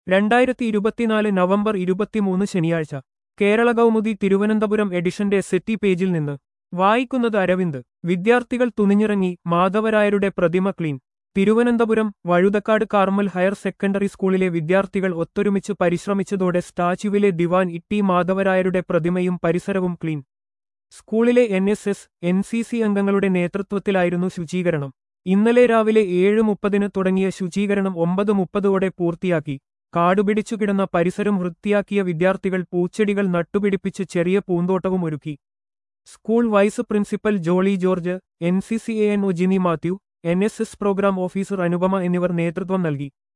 രണ്ടായിരത്തി ഇരുപത്തിനാല് നവംബർ ഇരുപത്തിമൂന്ന് ശനിയാഴ്ച കേരള കൗമുദി തിരുവനന്തപുരം എഡിഷന്റെ സെറ്റി പേജിൽ നിന്ന് വായിക്കുന്നത് അരവിന്ദ് വിദ്യാർത്ഥികൾ തുനിഞ്ഞിറങ്ങി മാധവരായരുടെ പ്രതിമ clean Thiruvananthapuram Vazhuthacaud Carmel higher secondary സ്കൂളിലെ വിദ്യാർത്ഥികൾ ഒത്തൊരുമിച്ച് പരിശ്രമിച്ചതോടെ സ്റ്റാച്യുവിലെ ദിവാൻ ഇട്ടി മാധവരായരുടെ പ്രതിമയും പരിസരവും ക്ലീൻ സ്കൂളിലെ N S S N C C അംഗങ്ങളുടെ നേതൃത്വത്തിലായിരുന്നു ശുചീകരണം ഇന്നലെ രാവിലെ ഏഴ് മുപ്പതിന് തുടങ്ങിയ ശുചീകരണം ഒമ്പത് മുപ്പതോടെ പൂർത്തിയാക്കി കാടുപിടിച്ചു കിടന്ന പരിസരം വൃത്തിയാക്കിയ വിദ്യാർത്ഥികൾ പൂച്ചെടികൾ നട്ടുപിടിപ്പിച്ച് ചെറിയ പൂന്തോട്ടവും ഒരുക്കി school vice principal Jolly George N C C A N O Jini Mathew N S S programme officer Anupama എന്നിവർ നേതൃത്വം നൽകി